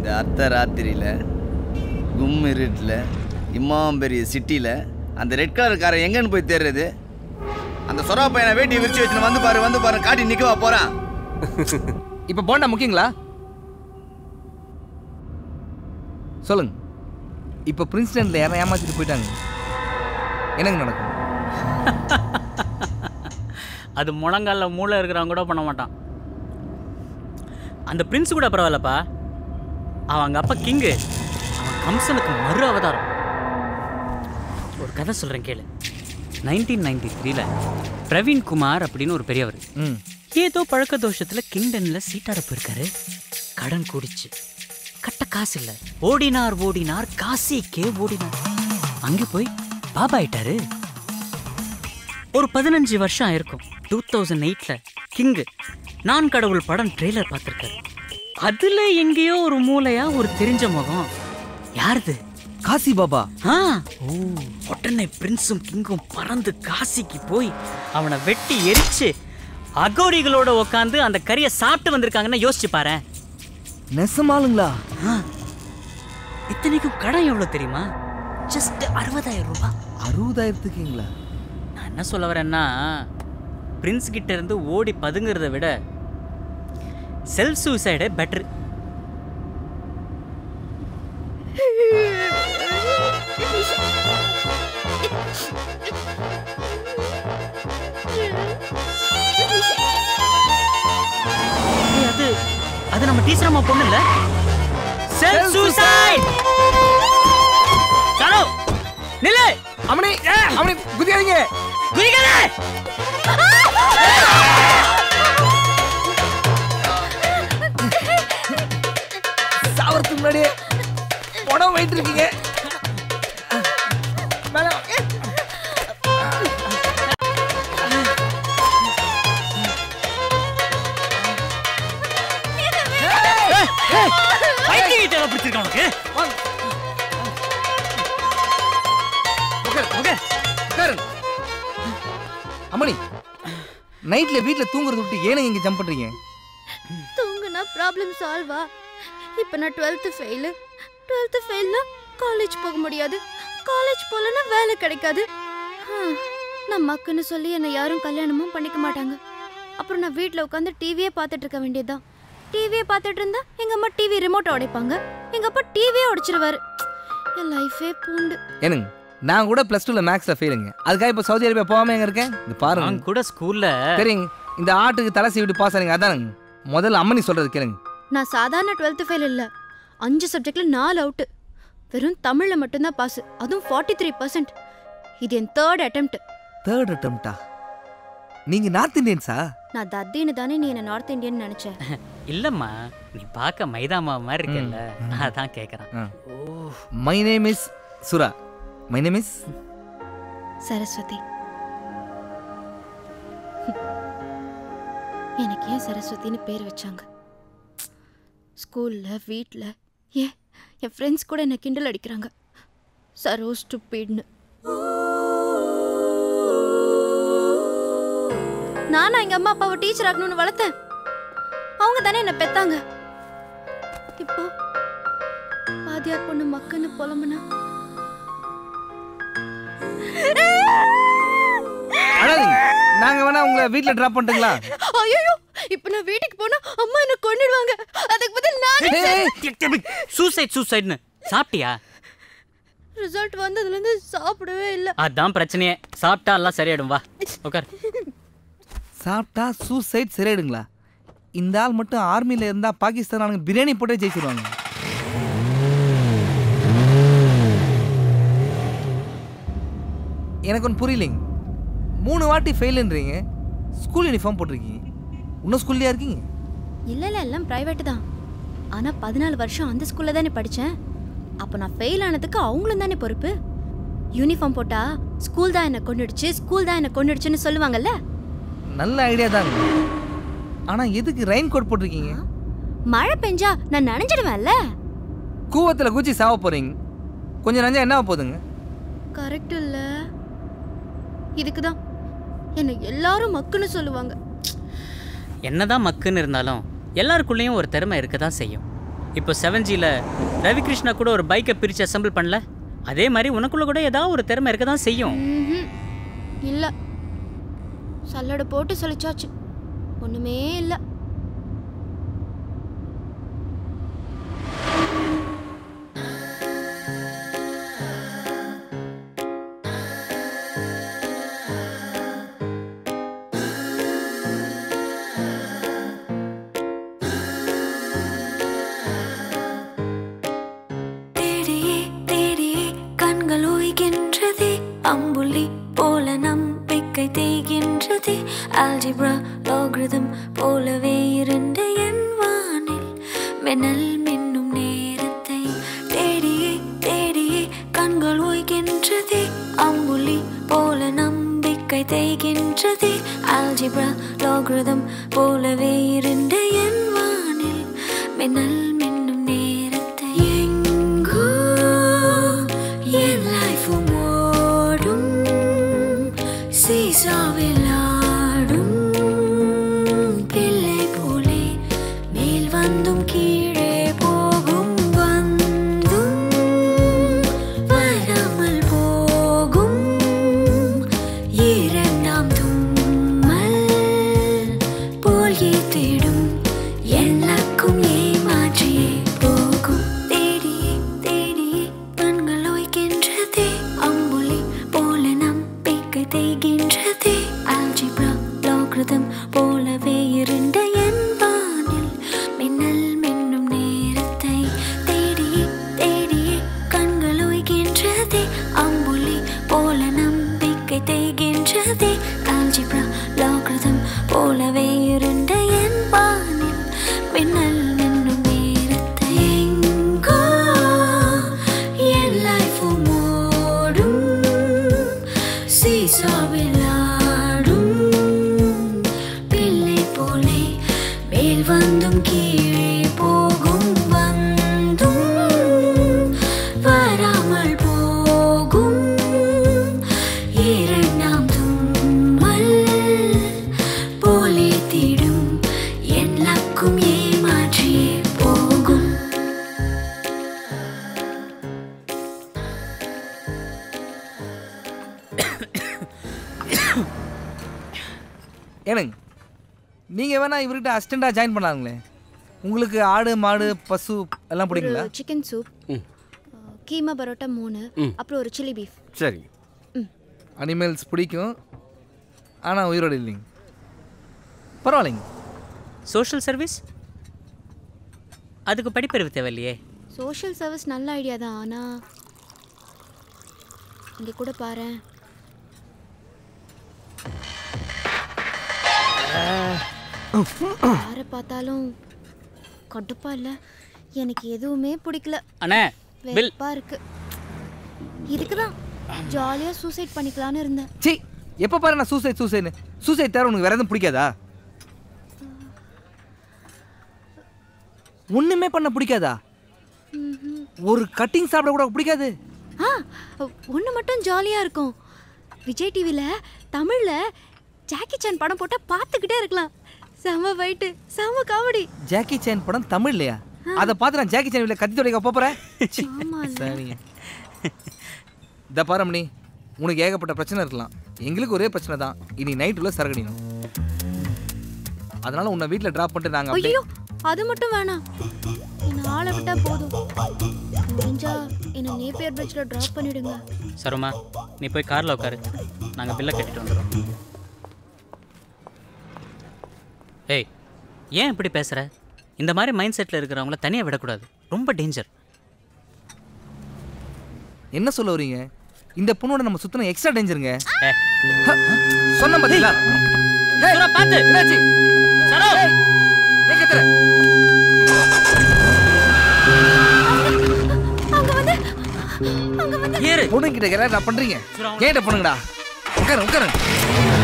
அர்த்த ராத்திரியில் கும் இருட்டில் இம்மாம் பெரிய சிட்டியில் அந்த ரெட் கலர் காரை எங்கன்னு போய் தேடுறது அந்த சொரா பையனை வேட்டி விரிச்சு வச்சுன்னு வந்து பாரு வந்து பாரு காட்டி நிற்கவா போகிறான் இப்போ போண்டா முக்கியங்களா சொல்லுங்க இப்போ பிரின்ஸ்டன்ல யாரும் ஏமாத்திட்டு போயிட்டாங்க என்னங்க நடக்கும் அது முழங்கால மூளை இருக்கிறவங்க கூட பண்ண மாட்டான் அந்த பிரின்ஸ் கூட பரவாயில்லப்பா அவன் அவங்க அப்பா கிங்கு அவன் கம்சனுக்கு மறு அவதாரம் ஒரு கதை சொல்கிறேன் கேளு நைன்டீன் நைன்டி த்ரீல பிரவீன் குமார் அப்படின்னு ஒரு பெரியவர் ம் ஏதோ பழக்க தோஷத்துல கிங்டன்ல சீட்டாட போயிருக்காரு கடன் கூடிச்சு கட்ட காசு இல்ல ஓடினார் ஓடினார் காசிக்கே ஓடினார் அங்க போய் பாபா ஆயிட்டாரு ஒரு பதினஞ்சு வருஷம் ஆயிருக்கும் டூ தௌசண்ட் எயிட்ல கிங்கு நான் கடவுள் படம் ட்ரெய்லர் பார்த்துருக்காரு அதுல எங்கேயோ ஒரு மூலையா ஒரு தெரிஞ்ச முகம் யாருது காசி பாபா ஆ உடனே பிரின்ஸும் கிங்கும் பறந்து காசிக்கு போய் அவனை வெட்டி எரிச்சு அகோரிகளோட உட்காந்து அந்த கறியை சாப்பிட்டு வந்திருக்காங்கன்னு யோசிச்சு பாரு நெசமாலுங்களா இத்தனைக்கும் கடன் எவ்வளவு தெரியுமா ஜஸ்ட் அறுபதாயிரம் ரூபாய் அறுபதாயிரத்துக்குங்களா நான் என்ன சொல்ல வரேன்னா பிரின்ஸ் கிட்ட இருந்து ஓடி பதுங்கிறத விட செல்ஃப் சூசைடே பெட்ரு அது அது நம்ம டீச்சர் அம்மா பொண்ணு இல்ல செல்ஃப் சூசைட் சலோ நில்லு அவனே அவனே குதியாதீங்க குதிக்காதே சாவறதுக்கு முன்னாடியே உடம்பு வைத்து இருக்கீங்க மேல பைத்தியத்தை பிடிச்சிருக்கான் உனக்கு உட்காரு, உட்காரு, உட்காருங்க. அம்மணி நைட்ல வீட்ல தூங்குறது விட்டு ஏனுங்க இங்க ஜம்ப் பண்றீங்க தூங்குனா ப்ராப்ளம் சால்வா இப்போ நான் டுவெல்த்து ஃபெயிலு டுவெல்த்து ஃபெயில்னா காலேஜ் போக முடியாது காலேஜ் போகலன்னா வேலை கிடைக்காது ஹம், நான் மக்குன்னு சொல்லி என்னை யாரும் கல்யாணமும் பண்ணிக்க மாட்டாங்க அப்புறம் நான் வீட்டில் உட்காந்து டிவியே பார்த்துட்டு இருக்க வேண்டியதுதான் டிவியே பார்த்துட்டு இருந்தா எங்கள் அம்மா டிவி ரிமோட்டை உடைப்பாங்க எங்கள் அப்பா டிவியே உடைச்சிருவாரு என் லைஃபே பூண்டு ஏனுங்க நான் கூட பிளஸ் டூல மேக்ஸ்ல ஃபெயிலுங்க அதுக்காக இப்ப சவுதி அரேபியா போகாம எங்க இருக்கேன் இது பாருங்க நான் கூட ஸ்கூல்ல சரிங்க இந்த ஆட்டுக்கு தலை சீவிட்டு பாஸ் ஆனீங்க அதானுங்க முதல்ல அம்மனி சொல்றது கேளுங்க நான் சாதாரண டுவெல்த்து ஃபெயில் இல்லை அஞ்சு சப்ஜெக்டில் நாலு அவுட்டு வெறும் தமிழில் மட்டும்தான் பாஸ் அதுவும் ஃபார்ட்டி த்ரீ பர்சன்ட் இது என் தேர்ட் அட்டெம்ப்ட் தேர்ட் அட்டம்ப்டா நீங்க நார்த் இந்தியன்ஸா நான் தத்தின்னு தானே நீ என்ன நார்த் இந்தியன் நினச்சேன் இல்லம்மா நீ பார்க்க மைதா மாவு மாதிரி இருக்கல்ல அதான் கேக்குறேன் ஆ. Oh my name is Sura my name is Saraswathi எனக்கு ஏன் சரஸ்வதின்னு பேர் வச்சாங்க ஸ்கூலில் வீட்டில் ஏன் என் ஃப்ரெண்ட்ஸ் கூட என்னை கிண்டல் அடிக்கிறாங்க சரோ ஸ்டூபிட்னு நானா எங்க அம்மா அப்பாவை டீச்சர் ஆகணும்னு வளர்த்தேன் அவங்க தானே என்ன பெத்தாங்க இப்போ வாத்தியார் பொண்ணு மக்குன்னு புலம்புனா அழாதீங்க நாங்க வேணா உங்களை வீட்ல டிராப் பண்ணிட்டுங்களா ஐயோ இப்போ நான் வீட்டுக்கு போனா அம்மா என்ன கொன்னுடுவாங்க அதுக்கு பதில் நான் சூசைட் சூசைட்னு சாப்பிட்டியா ரிசல்ட் வந்ததுல இருந்து சாப்பிடவே இல்ல அதான் பிரச்சனையே சாப்பிட்டா எல்லாம் சரியாயிடும் வா உட்கார் சாப்பிட்டா சூசைட் சரியாயிடுங்களா இந்த ஆள் மட்டும் ஆர்மியில் இருந்தால் பாகிஸ்தான் ஆளுங்க பிரியாணி போட்டே ஜெயிச்சிருவாங்க எனக்கு ஒன்று புரியலைங்க மூணு வாட்டி ஃபெயிலுன்றீங்க ஸ்கூல் யூனிஃபார்ம் போட்டிருக்கீங்க இன்னும் ஸ்கூல்லையா இருக்கீங்க இல்ல இல்ல எல்லாம் பிரைவேட் தான் ஆனா பதினாலு வருஷம் அந்த ஸ்கூல்ல தானே படிச்சேன் அப்போ நான் ஃபெயில் ஆனதுக்கு அவங்களும் தானே பொறுப்பு யூனிஃபார்ம் போட்டா ஸ்கூல் தான் என்ன கொண்டுடுச்சு ஸ்கூல் தான் என்ன கொண்டுடுச்சுன்னு சொல்லுவாங்கல்ல நல்ல ஐடியா தாங்க ஆனால் எதுக்கு ரெயின் கோட் போட்டிருக்கீங்க மழை பெஞ்சா நான் நனைஞ்சிடுவேன்ல கூவத்தில் குச்சி சாவ போகிறீங்க கொஞ்சம் நஞ்சா என்ன ஆகப் போகுதுங்க கரெக்ட் இல்ல இதுக்கு தான் என்னை எல்லாரும் மக்குன்னு சொல்லுவாங்க என்னதான் மக்குன்னு இருந்தாலும் எல்லாருக்குள்ளேயும் ஒரு திறமை இருக்க தான் செய்யும் இப்போ செவன் ஜியில் ரவிகிருஷ்ணா கூட ஒரு பைக்கை பிரித்து அசெம்பிள் பண்ணல அதே மாதிரி உனக்குள்ள கூட ஏதாவது ஒரு திறமை இருக்க தான் செய்யும் ம்ஹும். இல்ல சல்லடை போட்டு சலிச்சாச்சு ஒண்ணுமே இல்ல தேடியே தேடியே கண்கள் ஓய்கின்றதே அம்புலி போல நம்பிக்கை தேய்கின்றதே ஆல்ஜிப்ரா லோகிருதம் போலவே இருந்த என் வானில் மின்னல் மின்னும் நேரத்தை தேடியே தேடியே கண்கள் ஓய்கின்றதே அம்புலி போல நம்பிக்கை தேய்கின்றதே ஆல்ஜிப்ரா லோகிருதம் போலவே இருந்த என் வானில் மின்னல் மின்னும் நேரத்தை எங்கோ என் லைஃபும் ஓடும் சீசாவில் ஆடும் பிள்ளை போலே மேல் வந்தும் கீழே போகும் வந்தும் வராமல் போகும் இரண்டாம் தும்மல் போல் தேடும் எல்லாக்கும் ஏமாற்றியே போகும் தேடியே தேடியே கண்கள் ஓய்கின்றதே அம்புலி போல நம்பிக்கை தேய்கின்றதே ஆல்ஜிப்ரா லோகிருதம் போலவே இருந்த என் வானில் மின்னல் மின்னும் நேரத்தை தேடியே தேடியே கண்கள் ஓய்கின்றதே அம்புலி போல நம்பிக்கை தேய்கின்றதே ஆல்ஜிப்ரா லோகிருதம் போலவே இருந்த என் வானில் மின்னல் மின்னும் நேரத்தை எங்கோ என் லைஃபும் ஓடும் சீசாவில் ஆடும் பிள்ளை போலே மேல் வந்தும் கீழே போகும் வந்தும் வராமல் போகும் இரண்டாம் தும்மல் போலே திடும் எல்லாக்கும் ஏமாற்றியே போகும் ஏனுங்க நீங்கள் வேணா இவர்கிட்ட அசிஸ்டண்ட்டாக ஜாயின் பண்ணலாங்களே உங்களுக்கு ஆடு மாடு பசு எல்லாம் ஒரு பிடிக்குங்களா சிக்கன் சூப் கீமா பரோட்டா மூணு அப்புறம் ஒரு சில்லி பீஃப் சரி அனிமல்ஸ் பிடிக்கும் ஆனால் உயிரோடு இல்லைங்க பரவாயில்லைங்க சோஷியல் சர்வீஸ் அதுக்கு படிப்பறிவு தேவையில்லையே சோஷியல் சர்வீஸ் நல்ல ஐடியா தான் ஆனா இங்க கூட பாரேன் யாரை பார்த்தாலும் கடுப்பா இல்ல எனக்கு எதுவுமே பிடிக்கல அண்ணே பில் வெறுப்பா இருக்கு இதுக்குதான் ஜாலியா சூசைட் பண்ணிக்கலாம்னு இருந்தேன் சி எப்போ பாரு நான் சூசைட் சூசைட்னு சூசைட் தவிர உனக்கு வேற எதுவும் பிடிக்காதா ஒண்ணுமே பண்ண பிடிக்காதா ஒரு கட்டிங் சாப்பிட கூட பிடிக்காது ஆ ஒன்று மட்டும் ஜாலியாக இருக்கும் விஜய் டிவியில் தமிழில் ஜாக்கி சான் படம் போட்டால் பார்த்துக்கிட்டே இருக்கலாம் செம ஃபைட்டு செம காமெடி ஜாக்கி சேன் படம் தமிழ் இல்லையா அதை பார்த்து நான் ஜாக்கி சேன் வீட்டில் கத்தி தொடைக்க போகிறேன் ஆமால்ல. சரிங்க இந்த பாரமணி உனக்கு ஏகப்பட்ட பிரச்சனை இருக்கலாம் எங்களுக்கு ஒரே பிரச்சனை தான் இனி நைட்டுள்ள சரகடிணும் அதனால உன்னை வீட்டில் ட்ராப் பண்ணிட்டு நாங்கள் அப்படியே ஐயோ அது மட்டும் வேணாம் என்னை ஆளை விட்டா போதும் முடிஞ்சா என்னை நேப்பியர் பிரிட்ஜில் ட்ராப் பண்ணிடுங்க சரோமா நீ போய் காரில் உட்காரு நாங்கள் பில்லை கட்டிட்டு வந்துடுறோம் ஏய் ஏன் இப்படி பேசுகிற இந்த மாதிரி மைண்ட் செட்டில் இருக்கிறவங்கள தனியாக விடக்கூடாது ரொம்ப டேஞ்சர் என்ன சொல்ல வரீங்க இந்த பொண்ணோட நம்ம சுத்தின எக்ஸ்ட்ரா டேஞ்சருங்க ஏ சொன்ன பாத்தீங்களா ஏய், சுரா, பார்த்து. என்னாச்சு சரோ ஏய், ஏன் கத்துற? அங்கே வந்து அங்கே வந்து ஏறு பொண்ணுங்கிட்ட என்ன பண்றீங்க சுரா, கேட்ட பொண்ணுங்கடா உட்காரு உட்காரு